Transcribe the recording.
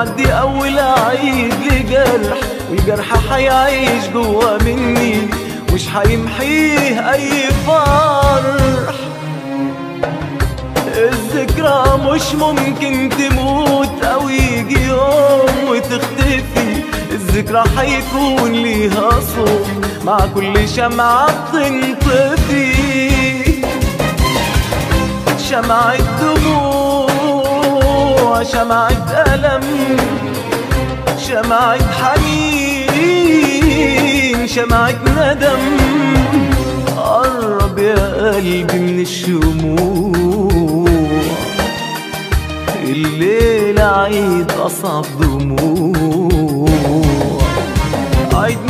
يعدي اول عيد لجرح والجرح حيعيش جوا مني مش حيمحيه اي فرح الذكرى مش ممكن تموت او يجي يوم وتختفي الذكرى حيكون ليها صوت مع كل شمعة بتنطفي شمعة دموع شمعة ألم شمعة حنين شمعة ندم قرب يا قلبي من الشموع الليلة عيد أصعب دموع عيد